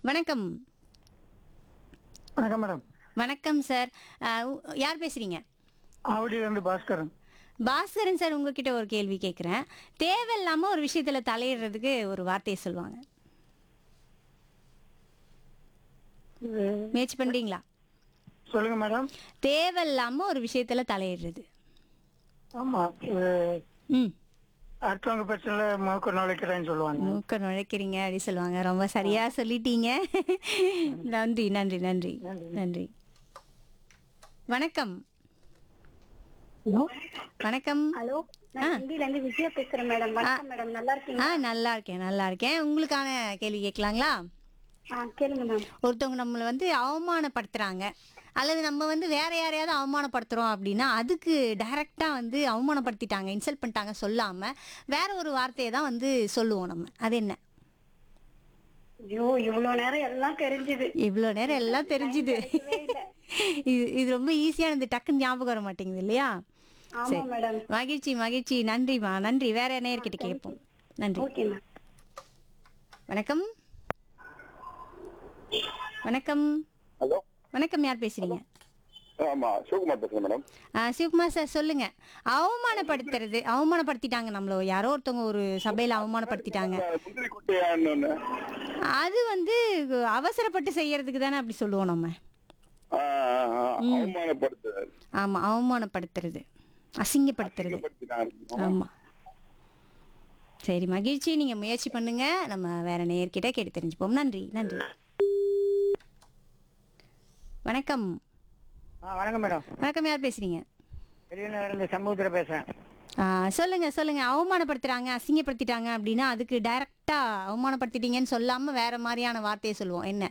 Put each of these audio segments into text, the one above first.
வணக்கம் வணக்கம் மேடம் வணக்கம் சார் அஹ், உ- யார் பேசுறீங்க ஆவடியிலிருந்து பாஸ்கரன் பாஸ்கரன் சார் உங்ககிட்ட ஒரு கேள்வி கேட்குறேன் தேவையில்லாம ஒரு விஷயத்துல தலையிடுறதுக்கு ஒரு வார்த்தையை சொல்லுவாங்க முயற்சி பண்றீங்களா சொல்லுங்க மேடம் தேவையில்லாம ஒரு விஷயத்துல தலையிடுறது ஆமா இது ம் அடுத்தவங்க பிரச்சனைல மூக்க நுழைக்கிறேன்னு சொல்லுவாங்க மூக்க நுழைக்கிறீங்க அப்படி சொல்லுவாங்க ரொம்ப சரியா சொல்லிட்டீங்க நன்றி நன்றி நன்றி நன்றி வணக்கம் ஹலோ வணக்கம் ஹலோ நான் ஹிந்தில இருந்து விஜயா பேசுறேன் மேடம் வணக்கம் மேடம் நல்லா இருக்கீங்க ஆ நல்லா இருக்கேன் நல்லா இருக்கேன் உங்களுக்கான கேள்வி கேட்கலாங்களா ஆ கேளுங்க மேம் ஒருத்தவங்க நம்மளை வந்து அவமானப்படுத்துறாங்க அல்லது நம்ம வந்து வேற யாரையாவது அவமானப்படுத்துறோம் அப்படின்னா அதுக்கு டைரக்டா வந்து அவமானப்படுத்திட்டாங்க இன்சல்ட் பண்ணிட்டாங்க சொல்லாம வேற ஒரு வார்த்தையை தான் வந்து சொல்லுவோம் நம்ம அது என்ன ஐயோ இவ்வளவு நேரம் எல்லாம் தெரிஞ்சுது இவ்வளோ நேரம் எல்லாம் தெரிஞ்சுது இது இது ரொம்ப ஈஸியானது டக்குன்னு ஞாபகம் வர மாட்டேங்குது இல்லையா ஆமா மேடம் மகிழ்ச்சி மகிழ்ச்சி நன்றிமா நன்றி வேற நேர்கிட்ட கேட்போம் நன்றி ஓகே மேம் வணக்கம் வணக்கம் ஹலோ வணக்கம் யார் பேசுறீங்க ஆமா சிவகுமார் பேசுறேன் மேடம் ஆ, சிவகுமார் சார் சொல்லுங்க அவமானப்படுத்துறது அவமானப்படுத்திட்டாங்க நம்மள யாரோ ஒருத்தவங்க ஒரு சபையில அவமானப்படுத்திட்டாங்க முந்திரி குட்டையான்னு ஒண்ணு. அது வந்து அவசரப்பட்டு செய்யறதுக்கு தானே அப்படி சொல்லுவோம் நம்ம ஆ, ஆ, ஆ, அவமானப்படுத்துதல் ஆமா அவமானப்படுத்துறது அசிங்கப்படுத்துறது படுத்திட்டாங்க. ஆமா சரி மகிழ்ச்சி நீங்க முயற்சி பண்ணுங்க நம்ம வேற நேர்கிட்ட கேட்டு தெரிஞ்சுப்போம் நன்றி நன்றி வணக்கம் ஆ வணக்கம் மேடம் வணக்கம் யார் பேசுறீங்க வெளியூர்ல இருந்து சமூகத்துல பேசுறேன் ஆ, சொல்லுங்க சொல்லுங்க அவமானப்படுத்துறாங்க அசிங்கப்படுத்திட்டாங்க அப்படின்னா அதுக்கு டைரக்டா அவமானப்படுத்திட்டீங்கன்னு சொல்லாம வேற மாதிரியான வார்த்தையை சொல்லுவோம் என்ன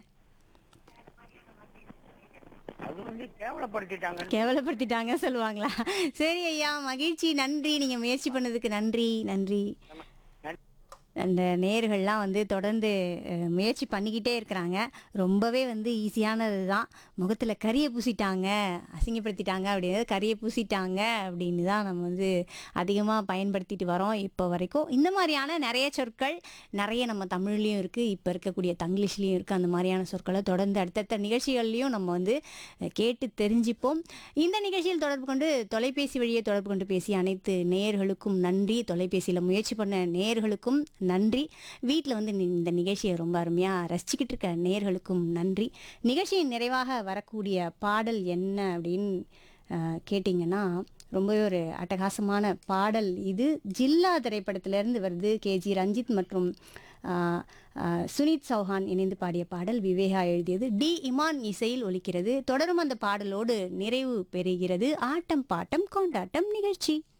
அது வந்து கேவலப்படுத்திட்டாங்க கேவலப்படுத்திட்டாங்க சொல்லுவாங்களா சரி ஐயா மகிழ்ச்சி நன்றி நீங்க முயற்சி பண்ணதுக்கு நன்றி நன்றி அந்த நேர்கள்லாம் வந்து தொடர்ந்து அஹ், முயற்சி பண்ணிக்கிட்டே இருக்கிறாங்க ரொம்பவே வந்து ஈஸியானது தான் முகத்தில் கரியை பூசிட்டாங்க அசிங்கப்படுத்திட்டாங்க அப்படிங்கிறது கரியை பூசிட்டாங்க அப்படின்னு தான் நம்ம வந்து அதிகமாக பயன்படுத்திட்டு வரோம் இப்போ வரைக்கும் இந்த மாதிரியான நிறைய சொற்கள் நிறைய நம்ம தமிழ்லேயும் இருக்குது இப்போ இருக்கக்கூடிய தங்கிலீஷ்லேயும் இருக்குது அந்த மாதிரியான சொற்களை தொடர்ந்து அடுத்தடுத்த நிகழ்ச்சிகள்லையும் நம்ம வந்து அஹ், கேட்டு தெரிஞ்சுப்போம் இந்த நிகழ்ச்சியில் தொடர்பு கொண்டு தொலைபேசி வழியே தொடர்பு கொண்டு பேசிய அனைத்து நேயர்களுக்கும் நன்றி தொலைபேசியில் முயற்சி பண்ண நேயர்களுக்கும் நன்றி வீட்டில் வந்து நீ- இந்த நிகழ்ச்சியை ரொம்ப அருமையாக ரசிச்சுக்கிட்டு இருக்க நேயர்களுக்கும் நன்றி நிகழ்ச்சியின் நிறைவாக வரக்கூடிய பாடல் என்ன அப்படின்னு அஹ், கேட்டிங்கன்னா ரொம்பவே ஒரு அட்டகாசமான பாடல் இது ஜில்லா திரைப்படத்திலிருந்து வருது கேஜி ரஞ்சித் மற்றும் அஹ், அஹ், சுனித் சௌஹான் இணைந்து பாடிய பாடல் விவேகா எழுதியது டி இமான் இசையில் ஒலிக்கிறது தொடரும் அந்த பாடலோடு நிறைவு பெறுகிறது ஆட்டம் பாட்டம் கொண்டாட்டம் நிகழ்ச்சி